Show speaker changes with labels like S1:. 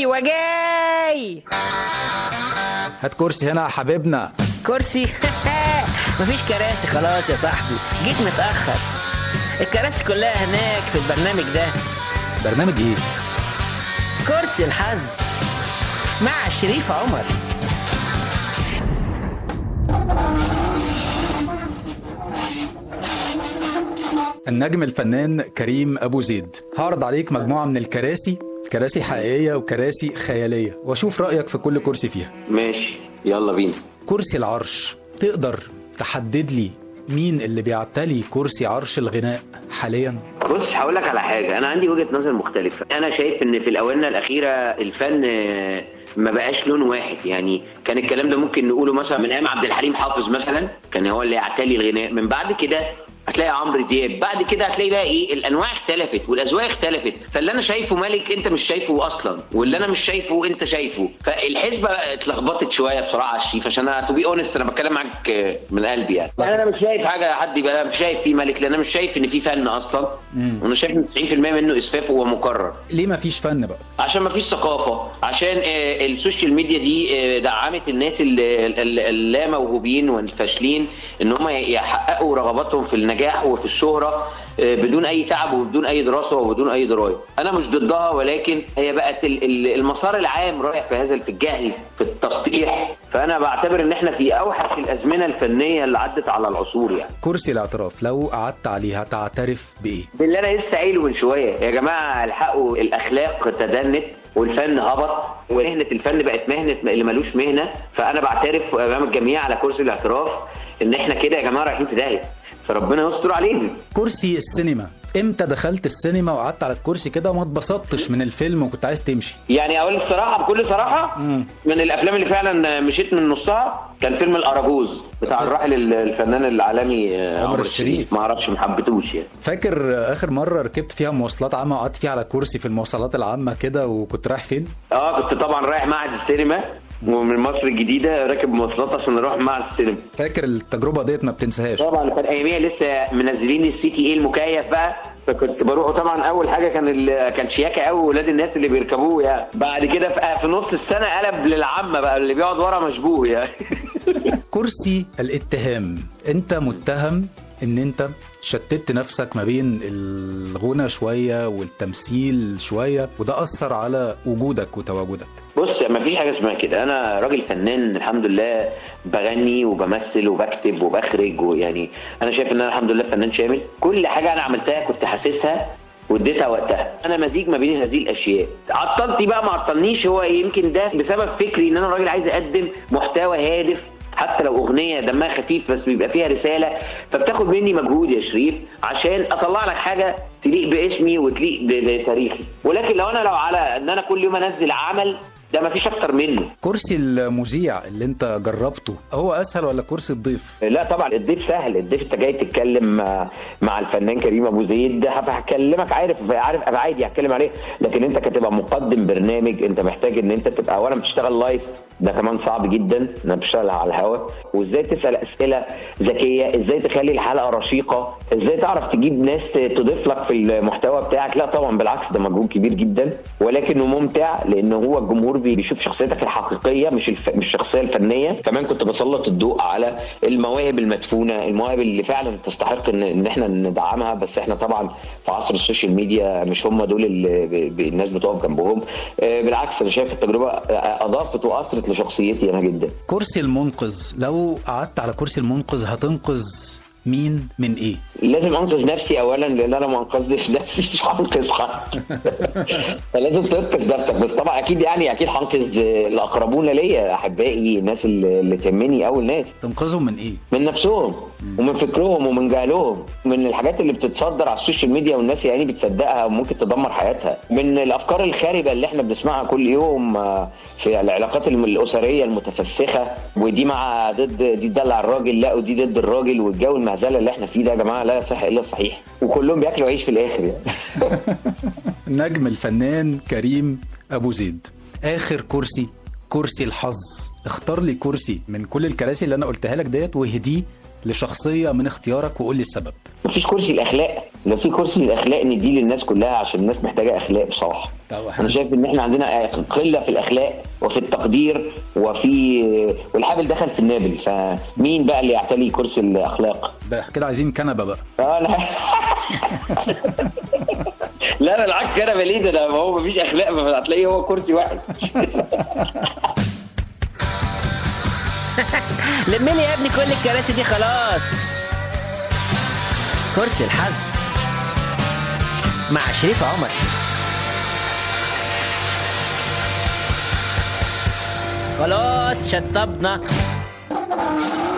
S1: ايوه جاي
S2: هات كرسي هنا يا حبيبنا
S1: كرسي مفيش كراسي خلاص يا صاحبي جيت متاخر الكراسي كلها هناك في البرنامج ده
S2: برنامج ايه
S1: كرسي الحظ مع شريف عمر
S2: النجم الفنان كريم ابو زيد هعرض عليك مجموعه من الكراسي كراسي حقيقيه وكراسي خياليه واشوف رايك في كل كرسي فيها
S3: ماشي يلا بينا
S2: كرسي العرش تقدر تحدد لي مين اللي بيعتلي كرسي عرش الغناء حاليا
S3: بص هقول لك على حاجه انا عندي وجهه نظر مختلفه انا شايف ان في الاونه الاخيره الفن آه، ما بقاش لون واحد يعني كان الكلام ده ممكن نقوله مثلا من ايام عبد الحليم حافظ مثلا كان هو اللي يعتلي الغناء من بعد كده هتلاقي عمرو دياب بعد كده هتلاقي بقى ايه الانواع اختلفت والاذواق اختلفت فاللي انا شايفه ملك انت مش شايفه اصلا واللي انا مش شايفه انت شايفه فالحسبه اتلخبطت شويه بصراحه على الشريف عشان انا تو بي اونست انا بتكلم معاك آه، من قلبي يعني يعني انا مش شايف حاجه حد يبقى انا مش شايف فيه ملك لان انا مش شايف ان في فن اصلا وانا شايف ان 90% منه اسفاف ومكرر
S2: ليه ما فيش فن بقى
S3: عشان ما فيش ثقافه عشان آه، السوشيال ميديا دي آه، دعمت الناس ال- ال- ال- اللا موهوبين والفاشلين ان هم يحققوا رغباتهم في النجاح وفي الشهره آه، بدون اي تعب وبدون اي دراسه وبدون اي درايه انا مش ضدها ولكن هي بقت ال- ال- المسار العام رايح في هذا الاتجاه في التسطيح فانا بعتبر ان احنا في اوحش الازمنه الفنيه اللي عدت على العصور يعني
S2: كرسي الاعتراف لو قعدت عليه هتعترف بايه
S3: باللي انا لسه قايله من شويه يا جماعه الحقوا الاخلاق تدنت والفن هبط ومهنه الفن بقت مهنه اللي ملوش مهنه فانا بعترف امام الجميع على كرسي الاعتراف ان احنا كده يا جماعه رايحين في داهيه فربنا يستر علينا
S2: كرسي السينما امتى دخلت السينما وقعدت على الكرسي كده وما اتبسطتش من الفيلم وكنت عايز تمشي
S3: يعني اقول الصراحه بكل صراحه من الافلام اللي فعلا مشيت من نصها كان فيلم الاراجوز بتاع الراحل الفنان العالمي آه،
S2: عمر الشريف.
S3: ما اعرفش ما حبيتهوش يعني
S2: فاكر اخر مره ركبت فيها مواصلات عامه وقعدت فيها على كرسي في المواصلات العامه كده وكنت رايح فين
S3: اه كنت طبعا رايح معهد السينما ومن مصر الجديده راكب مواصلات عشان اروح معهد السينما
S2: فاكر التجربه ديت ما بتنساهاش
S3: طبعا كان اياميها لسه منزلين السي تي اي المكيف بقى فكنت بروحه طبعا اول حاجه كان ال... كان شياكه قوي ولاد الناس اللي بيركبوه يعني بعد كده في, في نص السنه قلب للعامه بقى اللي بيقعد ورا مشبوه يعني
S2: كرسي الاتهام انت متهم ان انت شتت نفسك ما بين الغنى شويه والتمثيل شويه وده اثر على وجودك وتواجدك
S3: بص ما فيش حاجه اسمها كده انا راجل فنان الحمد لله بغني وبمثل وبكتب وبخرج ويعني انا شايف ان انا الحمد لله فنان شامل كل حاجه انا عملتها كنت حاسسها واديتها وقتها انا مزيج ما بين هذه الاشياء عطلتي بقى ما عطلنيش هو يمكن ده بسبب فكري ان انا راجل عايز اقدم محتوى هادف حتى لو اغنيه دمها خفيف بس بيبقى فيها رساله فبتاخد مني مجهود يا شريف عشان اطلع لك حاجه تليق باسمي وتليق ب- بتاريخي ولكن لو انا لو على ان انا كل يوم انزل عمل ده مفيش اكتر منه
S2: كرسي المذيع اللي انت جربته هو اسهل ولا كرسي الضيف
S3: لا طبعا الضيف سهل الضيف انت جاي تتكلم مع, مع الفنان كريم ابو زيد هكلمك عارف عارف ابعادي هتكلم عليه لكن انت كتبقى مقدم برنامج انت محتاج ان انت تبقى اولا بتشتغل لايف ده كمان صعب جدا انك تشتغل على الهواء وازاي تسال اسئله ذكيه ازاي تخلي الحلقه رشيقه ازاي تعرف تجيب ناس تضيف لك في المحتوى بتاعك لا طبعا بالعكس ده مجهود كبير جدا ولكنه ممتع لان هو الجمهور بي- بيشوف شخصيتك الحقيقيه مش الف... مش الشخصيه الفنيه كمان كنت بسلط الضوء على المواهب المدفونه المواهب اللي فعلا تستحق ان, إن احنا ندعمها بس احنا طبعا في عصر السوشيال ميديا مش هم دول اللي ب... ب... الناس بتقف جنبهم آه، بالعكس انا شايف التجربه آه، اضافت واثرت لشخصيتي انا جدا
S2: كرسي المنقذ لو قعدت على كرسي المنقذ هتنقذ مين من ايه
S3: لازم انقذ نفسي اولا لان انا ما انقذتش نفسي مش هنقذ حد فلازم تنقذ نفسك بس طبعا اكيد يعني اكيد هنقذ الاقربون ليا احبائي الناس اللي اللي تهمني اول ناس
S2: تنقذهم من ايه
S3: من نفسهم ومن فكرهم ومن جهلهم من الحاجات اللي بتتصدر على السوشيال ميديا والناس يعني بتصدقها وممكن تدمر حياتها من الافكار الخاربه اللي احنا بنسمعها كل يوم آه، في العلاقات الم- الاسريه المتفسخه ودي مع ضد دي تدلع الراجل لا ودي ضد الراجل والجو المهزله اللي احنا فيه ده يا جماعه لا يصح الا الصحيح وكلهم بياكلوا عيش في الاخر يعني
S2: نجم الفنان كريم ابو زيد اخر كرسي كرسي الحظ اختار لي كرسي من كل الكراسي اللي انا قلتها لك ديت واهديه لشخصيه من اختيارك وقول لي السبب
S3: مفيش كرسي الاخلاق لو في كرسي الاخلاق نديه للناس كلها عشان الناس محتاجه اخلاق بصراحه
S2: طب إحنا-
S3: انا شايف ان احنا عندنا قله في الاخلاق وفي التقدير وفي والحابل دخل في النابل فمين بقى اللي يعتلي كرسي الاخلاق
S2: ده كده عايزين كنبه بقى
S3: اه لا لا لا بالعكس انا ليه ده ده هو مفيش اخلاق فهتلاقيه هو كرسي واحد
S1: لم لي يا ابني كل الكراسي دي خلاص كرسي الحظ مع شريف عمر خلاص شطبنا